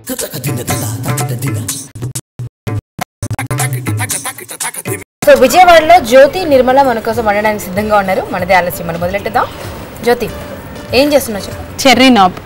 So విజయవాడలో జ్యోతి నిర్మల మన కోసం వండడానికి సిద్ధంగా ఉన్నారు మనదే ఆలస్యం మనం మొదలెట్టుదాం జ్యోతి ఏం చేస్తున్నావు చెప్పు చెర్రీ నాబ్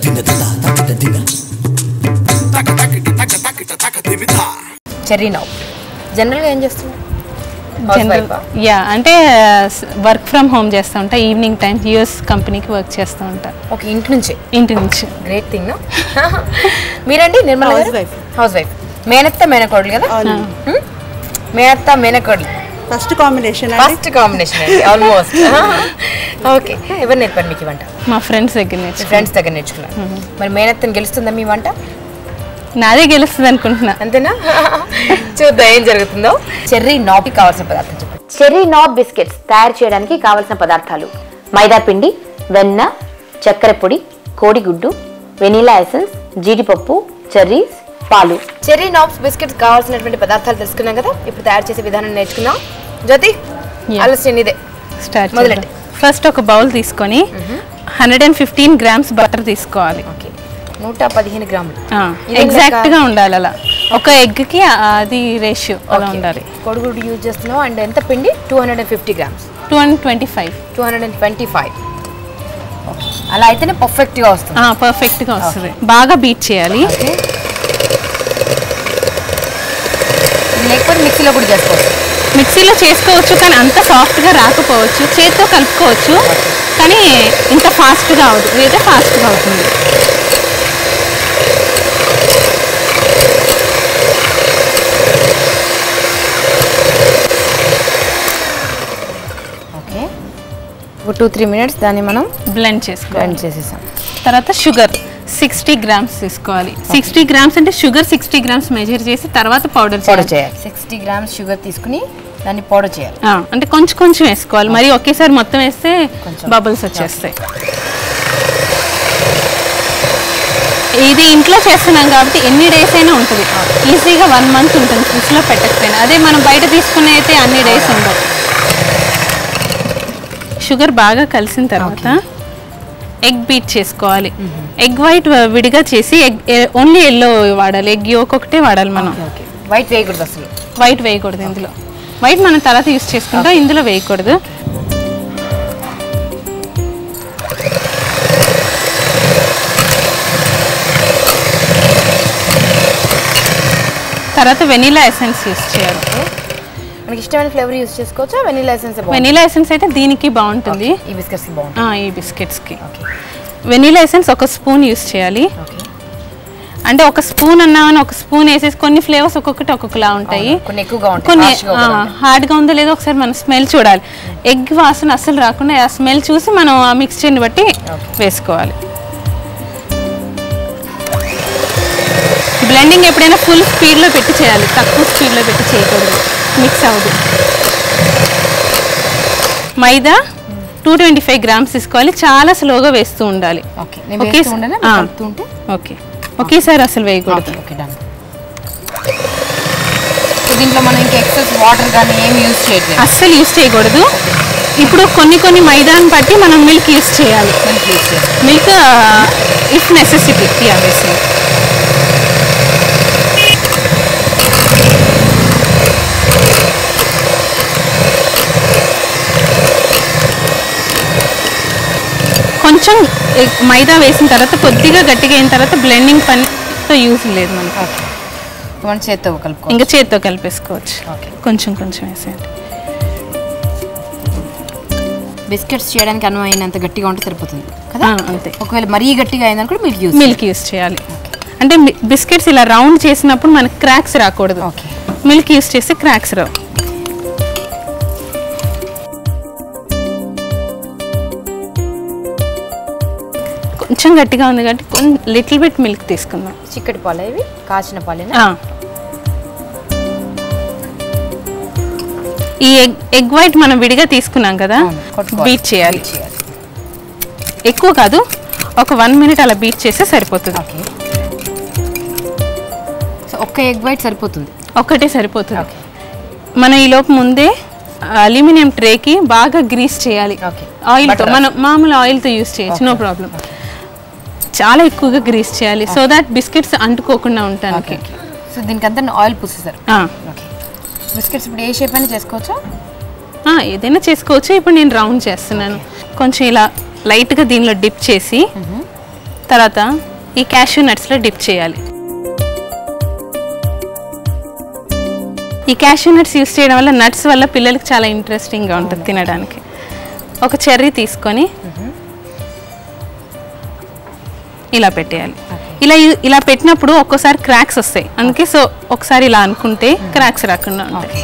చెర్రీ నావ్ జనరల్గా ఏం చేస్తున్నావు House wife ఆ? యా అంటే వర్క్ ఫ్రమ్ హోమ్ చేస్తూ ఉంటా ఈవినింగ్ టైం యూఎస్ కంపెనీకి వర్క్ చేస్తూ ఉంటా ఓకే ఇంటి నుంచే ఇంటి నుంచి గ్రేట్ థింగ్ మీరండి Nirmala House wife. House wife మేనత్త మేనకోడలు కదా అవును. హ్మ్? మేనత్త మేనకోడలు ఫస్ట్ కాంబినేషన్ అండి ఫస్ట్ కాంబినేషన్ అండి ఆల్మోస్ట్ ఓకే ఎవరు నేర్పారు మీకు ఈ వంట మా ఫ్రెండ్స్ దగ్గర మీ నుంచి ఫ్రెండ్స్ దగ్గర నేర్చుకున్నారు మరి మేనత్తని గెలుస్తుందా మీ వంట నాదే గెలుస్తుంది అనుకుంటున్నా అంతేనా చూద్దాం ఏం జరుగుతుందో చెర్రీ నాబ్కి కావాల్సిన పదార్థం చెప్పండి చెర్రీ నాబ్ బిస్కెట్స్ తయారు చేయడానికి కావాల్సిన పదార్థాలు మైదా పిండి వెన్న చక్కెర పొడి కోడిగుడ్డు వెనీలా ఎసెన్స్ జీడిపప్పు చెర్రీస్ పాలు చెర్రీ నాబ్స్ బిస్కెట్స్ కావాల్సినటువంటి పదార్థాలు తెలుసుకున్నాం కదా ఇప్పుడు తయారు చేసే విధానం నేర్చుకుందాం జ్యోతి Yeah. ఆలస్యం ఇదే స్టార్ట్ మొదలండి. ఫస్ట్ ఒక బౌల్ తీసుకొని hundred and fifteen grams butter తీసుకోవాలి ఓకే నూట పదిహేను గ్రాములు ఇదేం ఎగ్జాక్ట్ లెక్క? గా ఉండాలి అలా ఒక ఎగ్ కి అది రేషియో అలా ఓకే. ఉండాలి కోడిగుడ్డు యూజ్ చేస్తున్నాం అండ్ ఎంత పిండి two hundred and fifty grams two hundred twenty five two hundred and twenty five అలా అయితేనే పర్ఫెక్ట్గా వస్తుంది పర్ఫెక్ట్ గా వస్తుంది బాగా బీట్ చేయాలి ఓకే ఇది లేకపోతే మిక్సీలో కూడా చేసుకోవచ్చు మిక్సీలో చేసుకోవచ్చు కానీ అంత సాఫ్ట్ గా రాకపోవచ్చు చేతితో కలుపుకోవచ్చు కానీ ఇంత ఫాస్ట్ గా అవుతుంది ఇదైతే ఫాస్ట్ గా అవుతుంది ఓకే ఒక టూ త్రీ మినిట్స్ దాన్ని మనం బ్లెండ్ చేసుకోవాలి బ్లెండ్ చేసేసాం తర్వాత షుగర్ సిక్స్టీ గ్రామ్స్ తీసుకోవాలి సిక్స్టీ గ్రామ్స్ అంటే షుగర్ సిక్స్టీ గ్రామ్స్ మెజర్ చేసి తర్వాత పౌడర్ పౌడర్ చేయాలి సిక్స్టీ గ్రామ్స్ షుగర్ తీసుకుని దాన్ని పౌడర్ చేయాలి అంటే కొంచెం కొంచెం వేసుకోవాలి మరి ఒకేసారి మొత్తం వేస్తే కొంచెం. బబుల్స్ వచ్చేస్తాయి ఇది ఇంట్లో చేస్తున్నాం కాబట్టి ఎన్ని డేస్ అయినా ఉంటుంది ఈజీగా వన్ మంత్ ఉంటుంది ఫ్రిడ్జ్ లో పెట్టకపోయినా అదే మనం బయట తీసుకునే అయితే అన్ని డేస్ ఉండవు షుగర్ బాగా కలిసిన తర్వాత ఎగ్ బీట్ చేసుకోవాలి ఎగ్ వైట్ విడిగా చేసి ఎగ్ ఓన్లీ ఎల్లో వాడాలి ఎగ్ యోక్ ఒకటే వాడాలి మనం ఓకే వైట్ వేయకూడదు అసలు వైట్ వేయకూడదు ఇందులో వైట్ మనం తర్వాత యూస్ చేసుకుంటాం ఇందులో వేయకూడదు తర్వాత వెనీలా ఎసెన్స్ యూస్ చేయాలి మనకి ఇష్టమైన ఫ్లేవర్ యూస్ చేసుకోవచ్చా వెనీలా ఎసెన్స్ వెనీలా ఎసెన్స్ అయితే దీనికి బాగుంటుంది ఈ బిస్కెట్స్ బాగుంటుంది ఆ, ఈ బిస్కెట్స్కి ఓకే వెనీలా ఎసెన్స్ ఒక స్పూన్ యూస్ చేయాలి ఓకే అంటే ఒక స్పూన్ అన్నామని ఒక స్పూన్ వేసేసి కొన్ని ఫ్లేవర్స్ ఒక్కొక్కటి ఒక్కొక్కలా ఉంటాయి అవును, కొన్ని ఎక్కువగా ఉంటాయి, కొన్ని harsh గా కూడా ఉంటాయి. హార్డ్గా ఉందో లేదో ఒకసారి మనం స్మెల్ చూడాలి ఎగ్ వాసన అస్సలు రాకుండా ఆ స్మెల్ చూసి మనం ఆ మిక్స్చర్ని బట్టి వేసుకోవాలి బ్లెండింగ్ ఎప్పుడైనా ఫుల్ స్పీడ్లో పెట్టి చేయాలి తక్కువ స్పీడ్లో పెట్టి చేయకూడదు మిక్స్ అవ్వదు మైదా టూ ట్వంటీ ఫైవ్ గ్రామ్స్ తీసుకోవాలి చాలా స్లోగా వేస్తూ ఉండాలి ఓకే నేను ఒకే వేస్తూ ఉండనా ఆ. కలుపుతూ ఉంటే ఓకే ఒకేసారి అసలు వేయకూడదు ఓకే ఓకే డన్ సో దీంట్లో మనం ఇంకా ఎక్సెస్ వాటర్ కానీ ఏమి యూజ్ చేయట్లేదు అస్సలు యూస్ చేయకూడదు ఇప్పుడు కొన్ని కొన్ని మైదాన్ని బట్టి మనం మిల్క్ యూస్ చేయాలి మిల్క్ యూజ్ చేస్తాం మిల్క్ ఇఫ్ నెసెసిటీ ఆబ్వియస్లీ కొంచెం ఎ- మైదా వేసిన తర్వాత కొద్దిగా గట్టిగా అయిన తర్వాత బ్లెండింగ్ పనితో యూస్ లేదు మనకి ఓకే మన చేత్తో కలుపుకో ఇంకా చేతితో కలిపేసుకోవచ్చు ఓకే కొంచెం కొంచెం వేసేయండి బిస్కెట్స్ చేయడానికి అనువైనంత గట్టిగా ఉంటే సరిపోతుంది కదా ఆ, అంతే ఒకవేళ మరీ గట్టిగా అయిందనుకో మిల్క్ యూజ్ మిల్క్ యూస్ చేయాలి అంటే మి- బిస్కెట్స్ ఇలా రౌండ్ చేసినప్పుడు మనకి క్రాక్స్ రాకూడదు ఓకే మిల్క్ యూస్ చేస్తే క్రాక్స్ రావు కొంచెం గట్టిగా ఉంది కాబట్టి కొంచెం లిటిల్ బిట్ మిల్క్ తీసుకుందాం చిక్కటి పాలు ఇవి కాచిన పాలేనా ఆ. ఈ ఎగ్ ఎగ్ వైట్ మనం విడిగా తీసుకున్నాం కదా అవును, కొట్టుకోవాలి. బీట్ చేయాలి Beat చేయాలి ఎక్కువ కాదు ఒక వన్ మినిట్ అలా బీట్ చేస్తే సరిపోతుంది ఓకే సో ఒక్క ఎగ్ వైట్ సరిపోతుంది ఒక్కటే సరిపోతుంది ఓకే మనం ఈ లోపు ముందే అల్యూమినియం ట్రేకి బాగా గ్రీస్ చేయాలి ఓకే. ఆయిల్తో Butter. మనం మామూలు ఆయిల్తో యూస్ చేయొచ్చు నో ప్రాబ్లం చాలా ఎక్కువగా గ్రీస్ చేయాలి సో దాట్ బిస్కెట్స్ అంటుకోకుండా ఉండటానికి సో దీనికి అంతా ఆయిల్ పూసేసారు ఆ, ఓకే బిస్కెట్స్ ఇప్పుడు ఏ షేప్ అయినా చేసుకోవచ్చా ఆ, ఏదైనా చేసుకోవచ్చు ఇప్పుడు నేను రౌండ్ చేస్తున్నాను కొంచెం ఇలా లైట్గా దీనిలో డిప్ చేసి తర్వాత ఈ క్యాష్యూ నట్స్లో డిప్ చేయాలి ఈ క్యాష్యూ నట్స్ యూస్ చేయడం వల్ల నట్స్ వల్ల పిల్లలకి చాలా ఇంట్రెస్టింగ్గా ఉంటుంది తినడానికి ఒక చెర్రీ తీసుకొని ఇలా పెట్టేయాలి ఇలా యు- ఇలా పెట్టినప్పుడు ఒక్కోసారి క్రాక్స్ వస్తాయి అందుకే సో ఒకసారి ఇలా అనుకుంటే క్రాక్స్ రాకుండా ఉంటాయి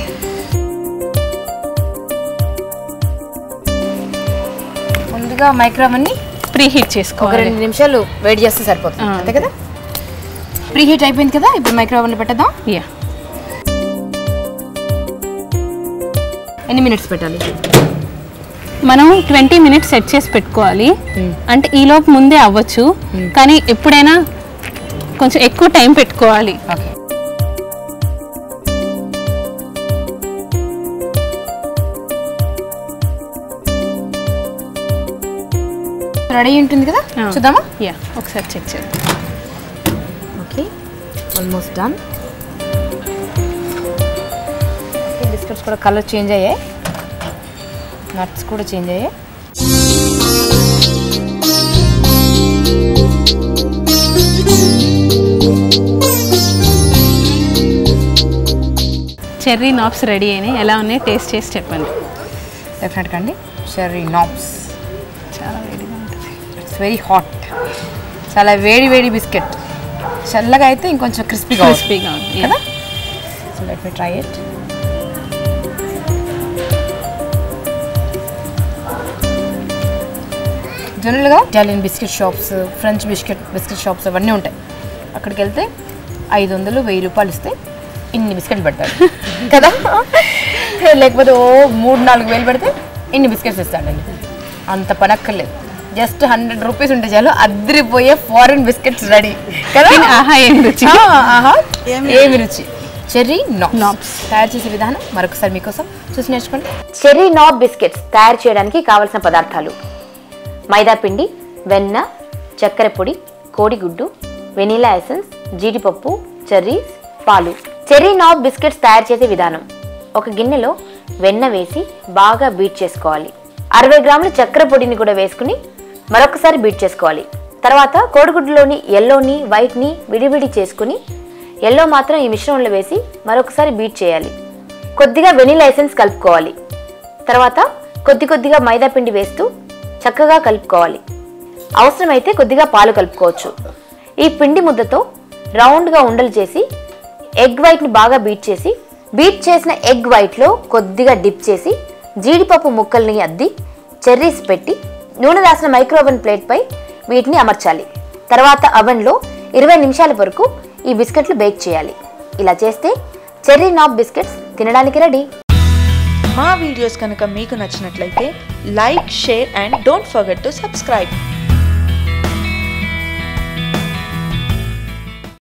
ముందుగా మైక్రోవన్ని ప్రీ హీట్ ఒక చేసుకోవాలి రెండు నిమిషాలు వెయిట్ చేస్తే సరిపోతుంది ఆ. అంతే కదా ప్రీ హీట్ అయిపోయింది కదా ఇప్పుడు మైక్రోవెన్లో పెట్టేద్దాం యా ఎన్ని మినిట్స్ పెట్టాలి మనం ట్వంటీ మినిట్స్ సెట్ చేసి పెట్టుకోవాలి అంటే ఈ లోపు ముందే అవ్వచ్చు కానీ ఎప్పుడైనా కొంచెం ఎక్కువ టైం పెట్టుకోవాలి ఓకే రెడీ ఉంటుంది కదా చూద్దామా యా ఒకసారి చెక్ చేద్దాం okay almost done okay biscuits కూడా కలర్ చేంజ్ అయ్యాయి నట్స్ కూడా చేంజ్ అయ్యాయి చెర్రీ నాప్స్ రెడీ అయినాయి ఎలా ఉన్నాయి టేస్ట్ చేసి చెప్పండి డెఫినెట్గా అండి షెర్రీ నాప్స్ చాలా వేడిగా ఉంటుంది ఇట్స్ వెరీ హాట్ చాలా వేడి వేడి బిస్కెట్ చల్లగా అయితే ఇంకొంచెం క్రిస్పీగా వస్తుంది క్రిస్పీగా ఉంది కదా so let me try it జనరల్గా Italian biscuit shops French biscuit biscuit shops అవన్నీ ఉంటాయి అక్కడికి వెళ్తే ఐదు వందలు వెయ్యి రూపాయలు ఇస్తే ఇన్ని బిస్కెట్లు పెడతాడు కదా లేకపోతే ఓ మూడు నాలుగు వేలు పెడితే ఇన్ని బిస్కెట్స్ ఇస్తాడండి అంత పనక్కర్లేదు జస్ట్ హండ్రెడ్ రూపీస్ ఉంటే చాలు అద్దరిపోయే ఫారిన్ బిస్కెట్స్ రెడీ కదా దీని ఆహా ఏం రుచి ఆ, ఆహా ఏమి రుచి చెర్రీ Knobs. నాప్స్ తయారు చేసే విధానం మరొకసారి మీకోసం చూసి నేర్చుకోండి చెర్రీ నాబ్ బిస్కెట్స్ తయారు చేయడానికి కావలసిన పదార్థాలు మైదా పిండి వెన్న చక్కెర పొడి కోడిగుడ్డు వెనీలా ఎసెన్స్ జీడిపప్పు చెర్రీస్ పాలు చెర్రీ నాబ్ బిస్కెట్స్ తయారు చేసే విధానం ఒక గిన్నెలో వెన్న వేసి బాగా బీట్ చేసుకోవాలి అరవై గ్రాముల చక్కెర పొడిని కూడా వేసుకుని మరొకసారి బీట్ చేసుకోవాలి తర్వాత కోడిగుడ్డులోని ఎల్లోని వైట్ని విడివిడి చేసుకుని ఎల్లో మాత్రం ఈ మిశ్రమంలో వేసి మరొకసారి బీట్ చేయాలి కొద్దిగా వెనిలా ఎసెన్స్ కలుపుకోవాలి తర్వాత కొద్ది కొద్దిగా మైదా పిండి వేస్తూ చక్కగా కలుపుకోవాలి అవసరమైతే కొద్దిగా పాలు కలుపుకోవచ్చు ఈ పిండి ముద్దతో రౌండ్గా ఉండలు చేసి ఎగ్ వైట్ని బాగా బీట్ చేసి బీట్ చేసిన ఎగ్ వైట్లో కొద్దిగా డిప్ చేసి జీడిపప్పు ముక్కల్ని అద్ది చెర్రీస్ పెట్టి నూనె రాసిన మైక్రో ఓవెన్ ప్లేట్పై వీటిని అమర్చాలి తర్వాత అవెన్లో ఇరవై నిమిషాల వరకు ఈ బిస్కెట్లు బేక్ చేయాలి ఇలా చేస్తే చెర్రీ నాబ్ బిస్కెట్స్ తినడానికి రెడీ మా వీడియోస్ కనుక మీకు నచ్చినట్లయితే like share and don't forget to subscribe